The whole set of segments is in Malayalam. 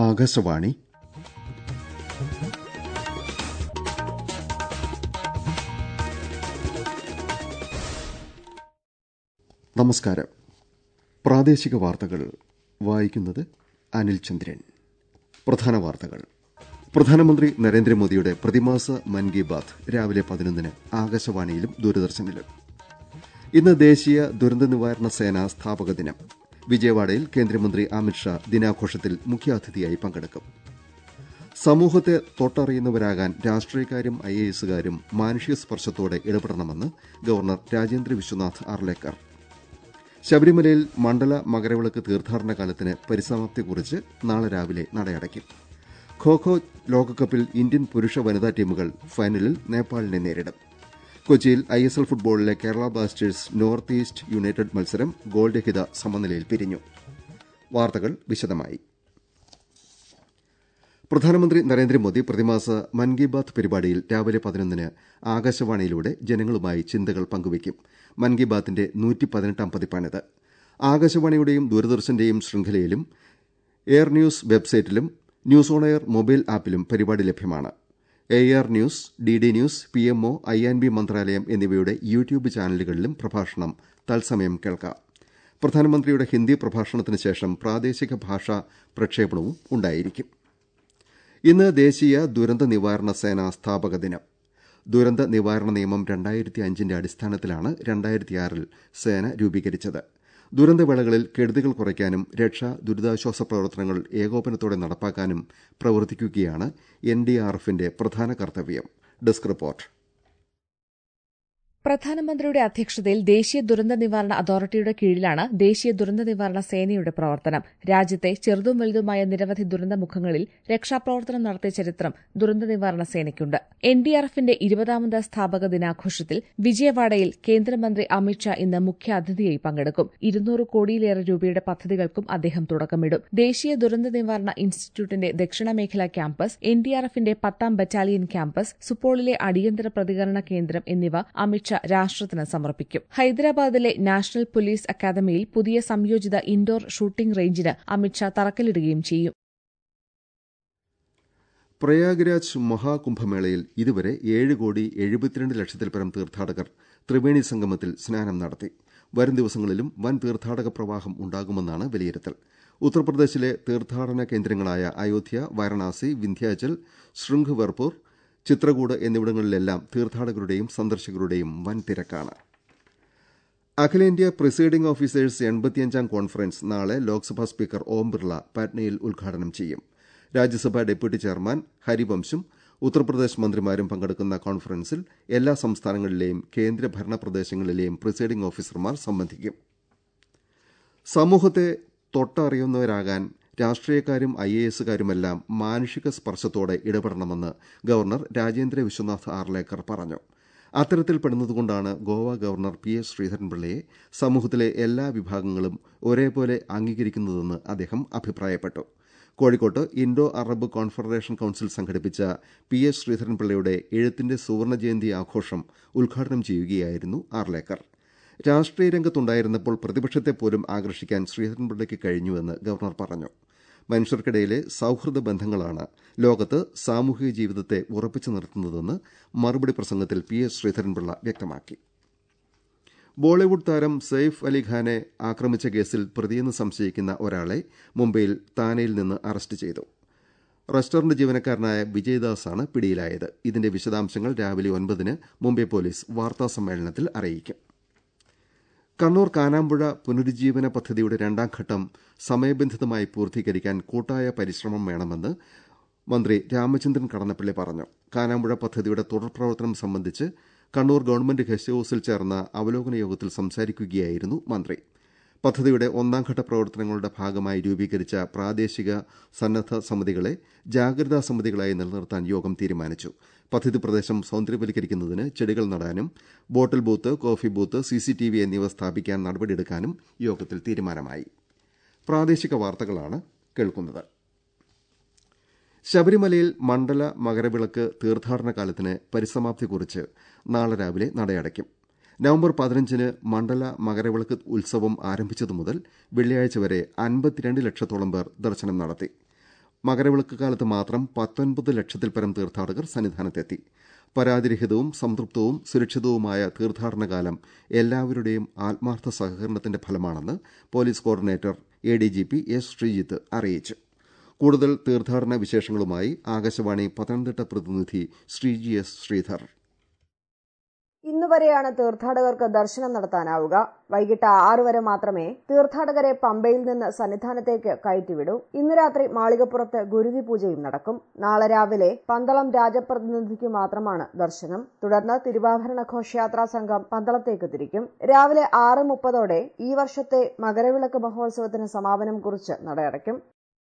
ആകാശവാണി നമസ്കാരം പ്രാദേശിക വാർത്തകൾ വായിക്കുന്നത് അനിൽ ചന്ദ്രൻ പ്രധാന വാർത്തകൾ പ്രധാനമന്ത്രി നരേന്ദ്രമോദിയുടെ പ്രതിമാസ മൻ കി ബാത് രാവിലെ പതിനൊന്നിന് ആകാശവാണിയിലും ദൂരദർശനിലും ഇന്ന് ദേശീയ ദുരന്ത നിവാരണ സേന സ്ഥാപക ദിനം വിജയവാഡയിൽ കേന്ദ്രമന്ത്രി അമിത്ഷാ ദിനാഘോഷത്തിൽ മുഖ്യാതിഥിയായി പങ്കെടുക്കും സമൂഹത്തെ തൊട്ടറിയുന്നവരാകാൻ രാഷ്ട്രീയക്കാരും ഐ എ എസുകാരും മാനുഷിക സ്പർശത്തോടെ ഇടപെടണമെന്ന് ഗവർണർ രാജേന്ദ്ര വിശ്വനാഥ് ആർലേക്കർ ശബരിമലയിൽ മണ്ഡല മകരവിളക്ക് തീർത്ഥാടന കാലത്തിന് പരിസമാപ്തി കുറിച്ച് നാളെ രാവിലെ നടയടയ്ക്കും ഖോഖോ ലോകകപ്പിൽ ഇന്ത്യൻ പുരുഷ വനിതാ ടീമുകൾ ഫൈനലിൽ നേപ്പാളിനെ നേരിടും കൊച്ചിയിൽ ഐ എസ് എൽ ഫുട്ബോളിലെ Kerala Blasters North East United മത്സരം ഗോൾരഹിത സമനിലയിൽ പിരിഞ്ഞു വാർത്തകൾ വിശദമായി പ്രധാനമന്ത്രി നരേന്ദ്രമോദി പ്രതിമാസ മൻ കി ബാത് പരിപാടിയിൽ രാവിലെ പതിനൊന്നിന് ആകാശവാണിയിലൂടെ ജനങ്ങളുമായി ചിന്തകൾ പങ്കുവയ്ക്കും മൻ കി ബാത്തിന്റെ നൂറ്റി പതിനെട്ടാം പതിപ്പാണിത് ആകാശവാണിയുടെയും ദൂരദർശന്റെയും ശൃംഖലയിലും എയർ ന്യൂസ് വെബ്സൈറ്റിലും ന്യൂസ് ഓൺ എയർ മൊബൈൽ ആപ്പിലും പരിപാടി ലഭ്യമാണ് A R news D D news P M O I and B മന്ത്രാലയം എന്നിവയുടെ യൂട്യൂബ് ചാനലുകളിലും പ്രഭാഷണം തത്സമയം കേൾക്കാം പ്രധാനമന്ത്രിയുടെ ഹിന്ദി പ്രഭാഷണത്തിന് ശേഷം പ്രാദേശിക ഭാഷാ പ്രക്ഷേപണവും ഉണ്ടായിരിക്കും ഇന്ന് ദേശീയ ദുരന്ത നിവാരണ സേന സ്ഥാപക ദിനം ദുരന്ത നിവാരണ നിയമം രണ്ടായിരത്തി അഞ്ചിന്റെ അടിസ്ഥാനത്തിലാണ് രണ്ടായിരത്തിയാറിൽ സേന രൂപീകരിച്ചത് ദുരന്തവേളകളിൽ കെടുതികൾ കുറയ്ക്കാനും രക്ഷാ ദുരിതാശ്വാസ പ്രവർത്തനങ്ങൾ ഏകോപനത്തോടെ നടപ്പാക്കാനും പ്രവർത്തിക്കുകയാണ് എൻഡിആർഎഫിന്റെ പ്രധാന കർത്തവ്യം ഡെസ്ക് റിപ്പോർട്ട് പ്രധാനമന്ത്രിയുടെ അധ്യക്ഷതയിൽ ദേശീയ ദുരന്ത നിവാരണ അതോറിറ്റിയുടെ കീഴിലാണ് ദേശീയ ദുരന്ത നിവാരണ സേനയുടെ പ്രവർത്തനം രാജ്യത്തെ ചെറുതും വലുതുമായ നിരവധി ദുരന്തമുഖങ്ങളിൽ രക്ഷാപ്രവർത്തനം നടത്തിയ ചരിത്രം ദുരന്ത നിവാരണ സേനയ്ക്കുണ്ട് എൻഡിആർഎഫിന്റെ ഇരുപതാമത് സ്ഥാപക ദിനാഘോഷത്തിൽ വിജയവാഡയിൽ കേന്ദ്രമന്ത്രി അമിത്ഷാ ഇന്ന് മുഖ്യാതിഥിയായി പങ്കെടുക്കും ഇരുന്നൂറ് കോടിയിലേറെ രൂപയുടെ പദ്ധതികൾക്കും അദ്ദേഹം തുടക്കമിടും ദേശീയ ദുരന്ത നിവാരണ ഇൻസ്റ്റിറ്റ്യൂട്ടിന്റെ ദക്ഷിണ മേഖലാ ക്യാമ്പസ് എൻഡിആർഎഫിന്റെ പത്താം ബറ്റാലിയൻ ക്യാമ്പസ് സുപ്പോളിലെ അടിയന്തര പ്രതികരണ കേന്ദ്രം എന്നിവ അമിത്ഷാ രാഷ്ട്രത്തിന് സമർപ്പിക്കും ഹൈദരാബാദിലെ നാഷണൽ പോലീസ് അക്കാദമിയിൽ പുതിയ സംയോജിത ഇൻഡോർ ഷൂട്ടിംഗ് റേഞ്ചിന് അമിത്ഷാ തറക്കല്ലിടുകയും ചെയ്യും പ്രയാഗ്രാജ് മഹാകുംഭമേളയിൽ ഇതുവരെ ഏഴ് കോടി എഴുപത്തിരണ്ട് ലക്ഷത്തിൽ പരം തീർത്ഥാടകർ ത്രിവേണി സംഗമത്തിൽ സ്നാനം നടത്തി വരും ദിവസങ്ങളിലും വൻ തീർത്ഥാടക പ്രവാഹം ഉണ്ടാകുമെന്നാണ് വിലയിരുത്തൽ ഉത്തർപ്രദേശിലെ തീർത്ഥാടന കേന്ദ്രങ്ങളായ അയോധ്യ വാരണാസി വിന്ധ്യാചൽ ശൃംഖ് ചിത്രകൂട് എന്നിവിടങ്ങളിലെല്ലാം തീർത്ഥാടകരുടെയും സന്ദർശകരുടെയും വൻ തിരക്കാണ് അഖിലേന്ത്യാ പ്രിസൈഡിംഗ് ഓഫീസേഴ്സ് എൺപത്തിയഞ്ചാം കോൺഫറൻസ് നാളെ ലോക്സഭാ സ്പീക്കർ ഓം ബിർള പാറ്റ്നയിൽ ഉദ്ഘാടനം ചെയ്യും രാജ്യസഭാ ഡെപ്യൂട്ടി ചെയർമാൻ ഹരിവംശും ഉത്തർപ്രദേശ് മന്ത്രിമാരും പങ്കെടുക്കുന്ന കോൺഫറൻസിൽ എല്ലാ സംസ്ഥാനങ്ങളിലെയും കേന്ദ്രഭരണ പ്രദേശങ്ങളിലെയും പ്രിസൈഡിംഗ് ഓഫീസർമാർ സംബന്ധിക്കും സമൂഹത്തെ തൊട്ടറിയുന്നവരാകാൻ രാഷ്ട്രീയക്കാരും ഐ എ എസുകാരുമെല്ലാം മാനുഷിക സ്പർശത്തോടെ ഇടപെടണമെന്ന് ഗവർണർ രാജേന്ദ്ര വിശ്വനാഥ് ആർലേക്കർ പറഞ്ഞു അത്തരത്തിൽപ്പെടുന്നതുകൊണ്ടാണ് ഗോവ ഗവർണർ പി എസ് ശ്രീധരൻപിള്ളയെ സമൂഹത്തിലെ എല്ലാ വിഭാഗങ്ങളും ഒരേപോലെ അംഗീകരിക്കുന്നതെന്ന് അദ്ദേഹം അഭിപ്രായപ്പെട്ടു കോഴിക്കോട്ട് ഇൻഡോ അറബ് കോൺഫെഡറേഷൻ കൌൺസിൽ സംഘടിപ്പിച്ച പി എസ് ശ്രീധരൻപിള്ളയുടെ എഴുത്തിന്റെ സുവർണ ജയന്തി ആഘോഷം ഉദ്ഘാടനം ചെയ്യുകയായിരുന്നു ആർലേക്കർ രാഷ്ട്രീയ രംഗത്തുണ്ടായിരുന്നപ്പോൾ പ്രതിപക്ഷത്തെ പോലും ആകർഷിക്കാൻ ശ്രീധരൻപിള്ളയ്ക്ക് കഴിഞ്ഞുവെന്ന് ഗവർണർ പറഞ്ഞു മനുഷ്യർക്കിടയിലെ സൌഹൃദ ബന്ധങ്ങളാണ് ലോകത്ത് സാമൂഹിക ജീവിതത്തെ ഉറപ്പിച്ചു നിർത്തുന്നതെന്ന് മറുപടി പ്രസംഗത്തിൽ പി എസ് ശ്രീധരൻപിള്ള വ്യക്തമാക്കി ബോളിവുഡ് താരം സെയ്ഫ് അലി ഖാനെ ആക്രമിച്ച കേസിൽ പ്രതിയെന്ന് സംശയിക്കുന്ന ഒരാളെ മുംബൈയിൽ താനെയിൽ നിന്ന് അറസ്റ്റ് ചെയ്തു റെസ്റ്റോറന്റ് ജീവനക്കാരനായ വിജയ്ദാസാണ് പിടിയിലായത് ഇതിന്റെ വിശദാംശങ്ങൾ രാവിലെ ഒൻപതിന് മുംബൈ പോലീസ് വാർത്താസമ്മേളനത്തിൽ അറിയിക്കും കണ്ണൂർ കാനാമ്പുഴ പുനരുജ്ജീവന പദ്ധതിയുടെ രണ്ടാം ഘട്ടം സമയബന്ധിതമായി പൂർത്തീകരിക്കാൻ കൂട്ടായ പരിശ്രമം വേണമെന്ന് മന്ത്രി രാമചന്ദ്രൻ കടന്നപ്പള്ളി പറഞ്ഞു കാനാമ്പുഴ പദ്ധതിയുടെ തുടർ പ്രവർത്തനം സംബന്ധിച്ച് കണ്ണൂർ ഗവൺമെന്റ് ഗസ്റ്റ് ഹൌസിൽ ചേർന്ന അവലോകന യോഗത്തിൽ സംസാരിക്കുകയായിരുന്നു മന്ത്രി പദ്ധതിയുടെ ഒന്നാംഘട്ട പ്രവർത്തനങ്ങളുടെ ഭാഗമായി രൂപീകരിച്ച പ്രാദേശിക സന്നദ്ധ സമിതികളെ ജാഗ്രതാ സമിതികളായി നിലനിർത്താൻ യോഗം തീരുമാനിച്ചു പദ്ധതി പ്രദേശം സൌന്ദര്യവൽക്കരിക്കുന്നതിന് ചെടികൾ നടാനും bottle booth coffee booth CCTV എന്നിവ സ്ഥാപിക്കാൻ നടപടിയെടുക്കാനും യോഗത്തിൽ തീരുമാനമായി പ്രാദേശിക വാർത്തകളാണ് കേൾക്കുന്നത് ശബരിമലയിൽ മണ്ഡല മകരവിളക്ക് തീർത്ഥാടന കാലത്തിന് പരിസമാപ്തി കുറിച്ച് നാളെ രാവിലെ നടയടയ്ക്കും നവംബർ പതിനഞ്ചിന് മണ്ഡല മകരവിളക്ക് ഉത്സവം ആരംഭിച്ചതു മുതൽ വെള്ളിയാഴ്ച വരെ അൻപത്തിരണ്ട് ലക്ഷത്തോളം പേർ ദർശനം നടത്തി മകരവിളക്ക് കാലത്ത് മാത്രം പത്തൊൻപത് ലക്ഷത്തിൽ പരം തീർത്ഥാടകർ സന്നിധാനത്തെത്തി പരാതിരഹിതവും സംതൃപ്തവും സുരക്ഷിതവുമായ തീർത്ഥാടന കാലം എല്ലാവരുടെയും ആത്മാർത്ഥ സഹകരണത്തിന്റെ ഫലമാണെന്ന് police coordinator A D G P S Sreejith അറിയിച്ചു കൂടുതൽ തീർത്ഥാടന വിശേഷങ്ങളുമായി ആകാശവാണി പത്തനംതിട്ട പ്രതിനിധി ശ്രീജി എസ് ശ്രീധർ ഇന്നുവരെയാണ് തീർത്ഥാടകർക്ക് ദർശനം നടത്താനാവുക വൈകിട്ട് ആറു വരെ മാത്രമേ തീർത്ഥാടകരെ പമ്പയിൽ നിന്ന് സന്നിധാനത്തേക്ക് കയറ്റിവിടൂ ഇന്ന് രാത്രി മാളികപ്പുറത്ത് ഗുരുതി പൂജയും നടക്കും നാളെ രാവിലെ പന്തളം രാജപ്രതിനിധിക്ക് മാത്രമാണ് ദർശനം തുടർന്ന് തിരുവാഭരണ ഘോഷയാത്രാ സംഘം പന്തളത്തേക്ക് തിരിക്കും രാവിലെ ആറ് മുപ്പതോടെ ഈ വർഷത്തെ മകരവിളക്ക് മഹോത്സവത്തിന് സമാപനം കുറിച്ച് നടയടയ്ക്കും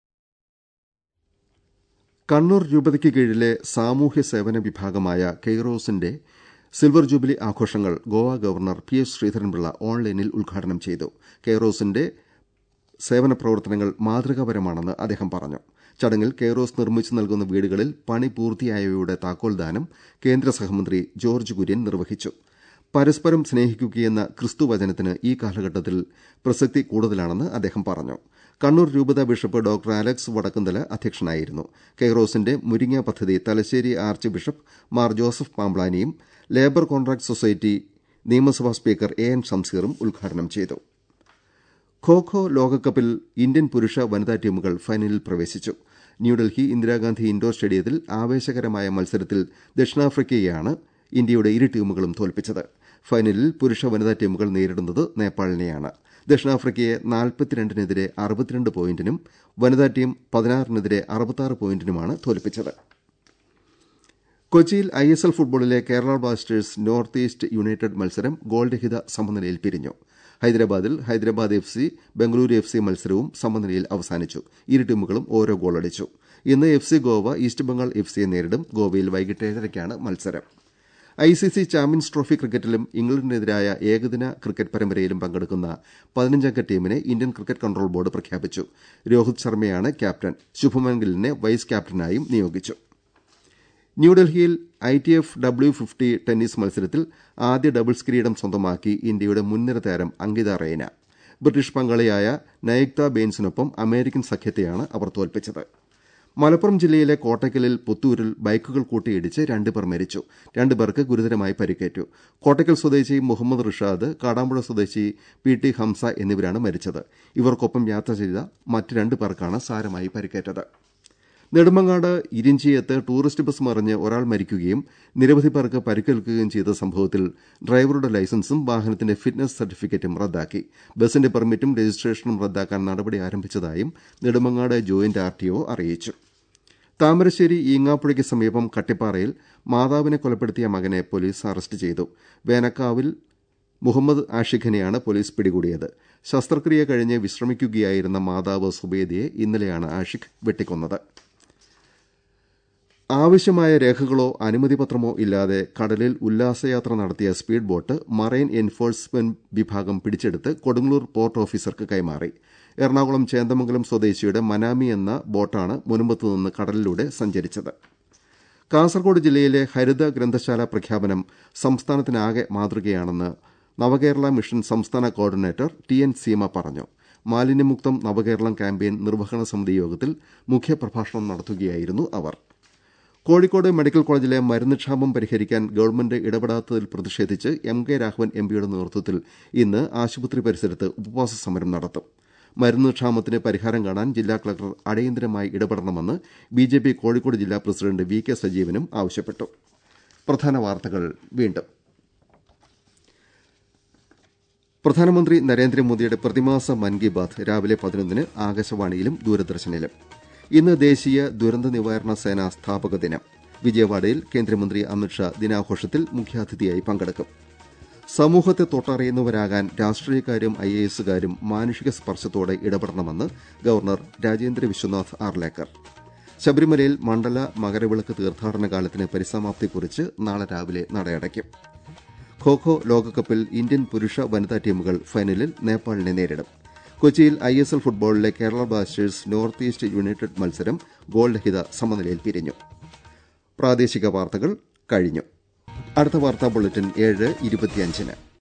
കണ്ണൂർ രൂപതയ്ക്ക് കീഴിലെ സാമൂഹ്യ സേവന വിഭാഗമായ കെയ്റോസിന്റെ സിൽവർ ജൂബിലി ആഘോഷങ്ങൾ Goa governor P S Sreedharan Pillai ഓൺലൈനിൽ ഉദ്ഘാടനം ചെയ്തു കെയ്റോസിന്റെ സേവന പ്രവർത്തനങ്ങൾ മാതൃകാപരമാണെന്ന് അദ്ദേഹം പറഞ്ഞു ചടങ്ങിൽ കെയ്റോസ് നിർമ്മിച്ചു നൽകുന്ന വീടുകളിൽ പണി പൂർത്തിയായവയുടെ താക്കോൽദാനം കേന്ദ്ര സഹമന്ത്രി ജോർജ് കുര്യൻ നിർവഹിച്ചു പരസ്പരം സ്നേഹിക്കുകയെന്ന ക്രിസ്തുവചനത്തിന് ഈ കാലഘട്ടത്തിൽ പ്രസക്തി കൂടുതലാണെന്ന് അദ്ദേഹം പറഞ്ഞു കണ്ണൂർ രൂപത ബിഷപ്പ് ഡോക്ടർ അലക്സ് വടക്കുന്തല അധ്യക്ഷനായിരുന്നു കെയ്റോസിന്റെ മുരിങ്ങ പദ്ധതി തലശ്ശേരി ആർച്ച് ബിഷപ്പ് മാർ ജോസഫ് പാംബ്ലാനിയും ലേബർ കോൺട്രാക്ട് സൊസൈറ്റി നിയമസഭാ സ്പീക്കർ എ എൻ ഷംസീറും ഉദ്ഘാടനം ചെയ്തു ഖോഖോ ലോകകപ്പിൽ ഇന്ത്യൻ പുരുഷ വനിതാ ടീമുകൾ ഫൈനലിൽ പ്രവേശിച്ചു ന്യൂഡൽഹി ഇന്ദിരാഗാന്ധി ഇൻഡോർ സ്റ്റേഡിയത്തിൽ ആവേശകരമായ മത്സരത്തിൽ ദക്ഷിണാഫ്രിക്കയെയാണ് ഇന്ത്യയുടെ ഇരു ടീമുകളും തോൽപ്പിച്ചത് ഫൈനലിൽ പുരുഷ വനിതാ ടീമുകൾ നേരിടുന്നത് നേപ്പാളിനെയാണ് ദക്ഷിണാഫ്രിക്കയെ നാൽപ്പത്തിരണ്ടിനെതിരെ അറുപത്തിരണ്ട് പോയിന്റിനും വനിതാ ടീം പതിനാറിനെതിരെ അറുപത്താറ് പോയിന്റിനുമാണ് തോൽപ്പിച്ചത് കൊച്ചിയിൽ ഐ എസ് എൽ ഫുട്ബോളിലെ Kerala Blasters North East United മത്സരം ഗോൾരഹിത സമനിലയിൽ പിരിഞ്ഞു ഹൈദരാബാദിൽ Hyderabad F C Bengaluru F C മത്സരവും സമനിലയിൽ അവസാനിച്ചു ഇരു ടീമുകളും ഓരോ ഗോളടിച്ചു ഇന്ന് F C Goa East Bengal F സിയെ നേരിടും ഗോവയിൽ വൈകിട്ട് ഏഴരയ്ക്കാണ് മത്സരം I C C champions trophy ക്രിക്കറ്റിലും ഇംഗ്ലണ്ടിനെതിരായ ഏകദിന ക്രിക്കറ്റ് പരമ്പരയിലും പങ്കെടുക്കുന്ന പതിനഞ്ചംഗ ടീമിനെ ഇന്ത്യൻ ക്രിക്കറ്റ് കൺട്രോൾ ബോർഡ് പ്രഖ്യാപിച്ചു രോഹിത് ശർമ്മയാണ് ക്യാപ്റ്റൻ ശുഭമൻ ഗില്ലിനെ വൈസ് ക്യാപ്റ്റനായും നിയോഗിച്ചു ന്യൂഡൽഹിയിൽ I T F W fifty tennis മത്സരത്തിൽ ആദ്യ ഡബിൾസ് കിരീടം സ്വന്തമാക്കി ഇന്ത്യയുടെ മുൻനിര താരം അങ്കിത റെയ്ന ബ്രിട്ടീഷ് പങ്കാളിയായ നയക്ത ബെയിൻസിനൊപ്പം അമേരിക്കൻ സഖ്യത്തെയാണ് അവർ തോൽപ്പിച്ചത് മലപ്പുറം ജില്ലയിലെ കോട്ടയ്ക്കലിൽ പുത്തൂരിൽ ബൈക്കുകൾ കൂട്ടിയിടിച്ച് രണ്ടുപേർ മരിച്ചു രണ്ടുപേർക്ക് ഗുരുതരമായി പരിക്കേറ്റു കോട്ടയ്ക്കൽ സ്വദേശി മുഹമ്മദ് റിഷാദ് കാടാമ്പുഴ സ്വദേശി പി ടി ഹംസ എന്നിവരാണ് മരിച്ചത് ഇവർക്കൊപ്പം യാത്ര ചെയ്ത മറ്റ് രണ്ടു പേർക്കാണ് സാരമായി പരിക്കേറ്റത് നെടുമങ്ങാട് ഇരിഞ്ചിയത്ത് ടൂറിസ്റ്റ് ബസ് മറിഞ്ഞ് ഒരാൾ മരിക്കുകയും നിരവധി പേർക്ക് പരിക്കേൽക്കുകയും ചെയ്ത സംഭവത്തിൽ ഡ്രൈവറുടെ ലൈസൻസും വാഹനത്തിന്റെ ഫിറ്റ്നസ് സർട്ടിഫിക്കറ്റും റദ്ദാക്കി ബസിന്റെ പെർമിറ്റും രജിസ്ട്രേഷനും റദ്ദാക്കാൻ നടപടി ആരംഭിച്ചതായും നെടുമങ്ങാട് ജോയിന്റ് ആർടിഒ അറിയിച്ചു താമരശ്ശേരി ഈങ്ങാപ്പുഴയ്ക്ക് സമീപം കട്ടിപ്പാറയിൽ മാതാവിനെ കൊലപ്പെടുത്തിയ മകനെ പോലീസ് അറസ്റ്റ് ചെയ്തു വേനക്കാവിൽ മുഹമ്മദ് ആഷിഖിനെയാണ് പോലീസ് പിടികൂടിയത് ശസ്ത്രക്രിയ കഴിഞ്ഞ് വിശ്രമിക്കുകയായിരുന്ന മാതാവ് സുബേദിയെ ഇന്നലെയാണ് ആഷിഖ് വെട്ടിക്കൊന്നത് ആവശ്യമായ രേഖകളോ അനുമതിപത്രമോ ഇല്ലാതെ കടലിൽ ഉല്ലാസയാത്ര നടത്തിയ സ്പീഡ് ബോട്ട് മറൈൻ എൻഫോഴ്സ്മെന്റ് വിഭാഗം പിടിച്ചെടുത്ത് കൊടുങ്ങല്ലൂർ പോർട്ട് ഓഫീസർക്ക് കൈമാറി എറണാകുളം ചേന്ദമംഗലം സ്വദേശിയുടെ മനാമി എന്ന ബോട്ടാണ് മുനമ്പത്ത് നിന്ന് കടലിലൂടെ സഞ്ചരിച്ചത് കാസർഗോഡ് ജില്ലയിലെ ഹരിത ഗ്രന്ഥശാല പ്രഖ്യാപനം സംസ്ഥാനത്തിനാകെ മാതൃകയാണെന്ന് നവകേരള മിഷൻ സംസ്ഥാന കോർഡിനേറ്റർ ടി എൻ സീമ പറഞ്ഞു മാലിന്യമുക്തം നവകേരളം ക്യാമ്പയിൻ നിർവഹണ സമിതി യോഗത്തിൽ മുഖ്യപ്രഭാഷണം നടത്തുകയായിരുന്നു അവർ കോഴിക്കോട് മെഡിക്കൽ കോളേജിലെ മരുന്ന് ക്ഷാമം പരിഹരിക്കാൻ ഗവൺമെന്റ് ഇടപെടാത്തതിൽ പ്രതിഷേധിച്ച് എം കെ രാഘവൻ എംപിയുടെ നേതൃത്വത്തിൽ ഇന്ന് ആശുപത്രി പരിസരത്ത് ഉപവാസ സമരം നടത്തും മരുന്ന് ക്ഷാമത്തിന് പരിഹാരം കാണാൻ ജില്ലാ കളക്ടർ അടിയന്തരമായി ഇടപെടണമെന്ന് ബിജെപി കോഴിക്കോട് ജില്ലാ പ്രസിഡന്റ് വി കെ സജീവനും ആവശ്യപ്പെട്ടു പ്രധാന വാർത്തകൾ വീണ്ടും പ്രധാനമന്ത്രി നരേന്ദ്രമോദിയുടെ പ്രതിമാസ മൻ കി ബാത് രാവിലെ പതിനൊന്നിന് ആകാശവാണിയിലും ദൂരദർശനിലും ഇന്ന് ദേശീയ ദുരന്ത നിവാരണ സേന സ്ഥാപക ദിനം വിജയവാഡയിൽ കേന്ദ്രമന്ത്രി അമിത്ഷാ ദിനാഘോഷത്തിൽ മുഖ്യാതിഥിയായി പങ്കെടുക്കും സമൂഹത്തെ തൊട്ടറിയുന്നവരാകാൻ രാഷ്ട്രീയക്കാരും ഐ എ എസുകാരും മാനുഷിക സ്പർശത്തോടെ ഇടപെടണമെന്ന് ഗവർണർ രാജേന്ദ്ര വിശ്വനാഥ് ആർലേക്കർ ശബരിമലയിൽ മണ്ഡല മകരവിളക്ക് തീർത്ഥാടന കാലത്തിന് പരിസമാപ്തി കുറിച്ച് നാളെ രാവിലെ നടയടയ്ക്കും ഖോഖോ ലോകകപ്പിൽ ഇന്ത്യൻ പുരുഷ വനിതാ ടീമുകൾ ഫൈനലിൽ നേപ്പാളിനെ നേരിടും കൊച്ചിയിൽ ഐ എസ് എൽ ഫുട്ബോളിലെ Kerala Blasters North East United മത്സരം ഗോൾ രഹിത സമനിലയിൽ പിരിഞ്ഞു പ്രാദേശിക വാർത്തകൾ കഴിഞ്ഞു അടുത്ത വാർത്താ ബുള്ളറ്റിൻ ഏഴ് ഇരുപത്തിയഞ്ചിന്